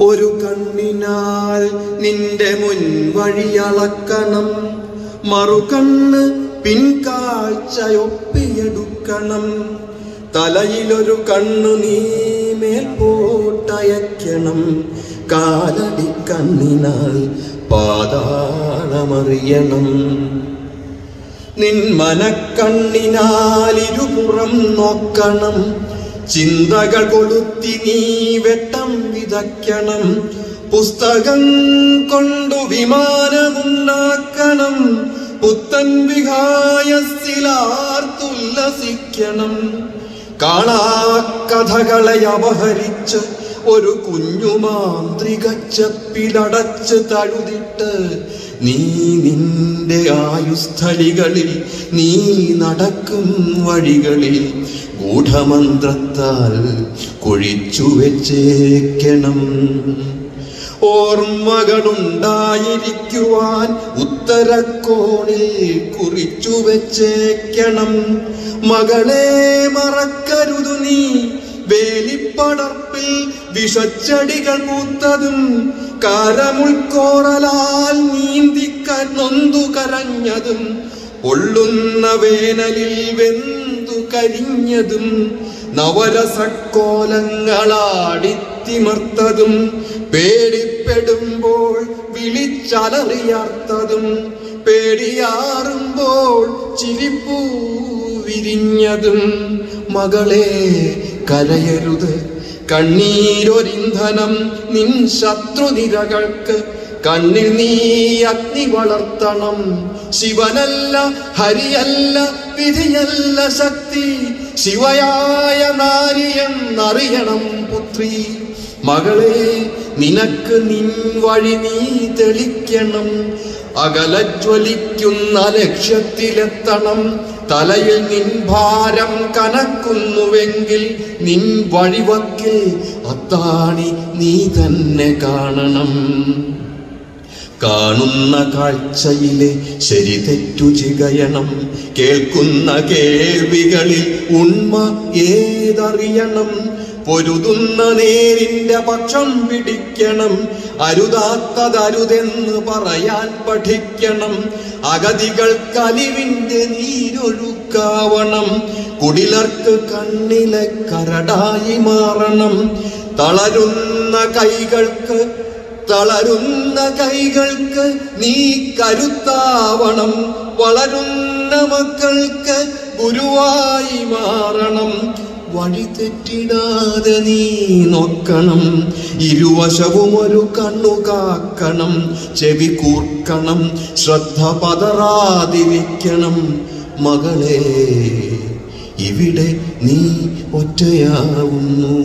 ഒരു കണ്ണിനാൽ നിന്റെ മുൻ വഴിയളക്കണം മറുകണ്ണ് പിൻകാഴ്ചയൊപ്പിയെടുക്കണം തലയിലൊരു കണ്ണു നീ മേൽപോട്ടയക്കണം കാലടി കണ്ണിനാൽ പാതാളമറിയണം നിൻ മനക്കണ്ണിനാൽ ഇരുപുറം നോക്കണം ചിന്തകൾ കൊളുത്തി നീ വെട്ടം വിതയ്ക്കണം പുസ്തകം കൊണ്ടു വിമാനമുണ്ടാക്കണം പുത്തൻ വിഹായസിലാർത്തുല്ലസിക്കണം കാണാക്കഥകളെ അപഹരിച്ച് ഒരു കുഞ്ഞു മാന്ത്രിക ചപ്പിലടച്ച് തഴുതിട്ട് നീ നിന്റെ ആയുസ്ഥലികളിൽ നീ നടക്കും വഴികളിൽ ഗൂഢമന്ത്രത്താൽ കുഴിച്ചു വെച്ചേക്കണം ഓർമ്മകളുണ്ടായിരിക്കുവാൻ ഉത്തരക്കോണിൽ കുറിച്ചു വെച്ചേക്കണം മകളെ മറക്കരുതു നീ വേലിപ്പടർപ്പിൽ വിഷച്ചെടികൾ പൂത്തതും കാരമുൾക്കോറലാൽ നീന്തിക്കാൻ നൊന്തു കരഞ്ഞതും പൊള്ളുന്ന വേനലിൽ വെന്തു കരിഞ്ഞതും നവരസക്കോലങ്ങളാടിത്തിമർത്തതും പേടിപ്പെടുമ്പോൾ വിളിച്ചലറിയാർത്തതും പേടിയാറുമ്പോൾ ചിരിപ്പൂ വിരിഞ്ഞതും മകളെ കരയരുത് കണ്ണീരൊരിന്ധനം നിൻ ശത്രുനിരകൾക്ക് കണ്ണിൽ നീ അഗ്നി വളർത്തണം ശിവനല്ല ഹരിയല്ല വിധിയല്ല ശക്തി ശിവയായ നാരിയെന്നറിയണം പുത്രി മകളെ നിനക്ക് നിൻ വഴി നീ തെളിക്കണം അകലജ്വലിക്കുന്ന ലക്ഷ്യത്തിലെത്തണം തലയിൽ നിൻ ഭാരം കനക്കുന്നുവെങ്കിൽ നിൻ വഴിവക്കിൽ അത്താണി നീ തന്നെ കാണണം കാണുന്ന കാഴ്ചയിലെ ശരി തെറ്റു ചികയണം കേൾക്കുന്ന കേൾവികളിൽ ഉണ്മ ഏതറിയണം പൊരുതുന്ന നേരിന്റെ പക്ഷം പിടിക്കണം അരുതാത്തതരുതെന്ന് പറയാൻ പഠിക്കണം അഗതികൾ കലിവിന്റെ നീരൊഴുക്കാവണം കുടിലർക്ക് കണ്ണിലെ കരടായി മാറണം തളരുന്ന കൈകൾക്ക് തളരുന്ന കൈകൾക്ക് നീ കരുത്താവണം വളരുന്ന മക്കൾക്ക് ഗുരുവായി മാറണം വഴി തെറ്റിടാതെ നീ നോക്കണം ഇരുവശവും ഒരു കണ്ണു കാക്കണം ചെവി കൂർക്കണം ശ്രദ്ധ പതറാതിരിക്കണം മകളെ ഇവിടെ നീ ഒറ്റയാവുന്നു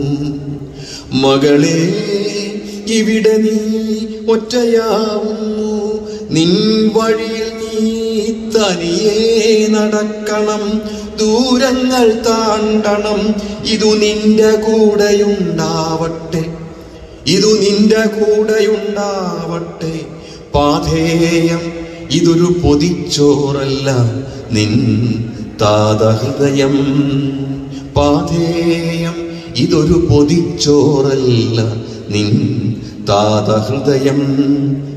മകളെ ഇവിടെ നീ ഒറ്റയാവുന്നു നിൻ വഴിയിൽ നീ തനിയെ നടക്കണം ദൂരങ്ങൾ താണ്ടണം ഇതു നിന്റെ കൂടെയുണ്ടാവട്ടെ ഇതു നിന്റെ കൂടെയുണ്ടാവട്ടെ പാധേയം ഇതൊരു പൊതിച്ചോറല്ല നിൻ താതഹൃദയം പാധേയം ഇതൊരു പൊതിച്ചോറല്ല നിൻ താതഹൃദയം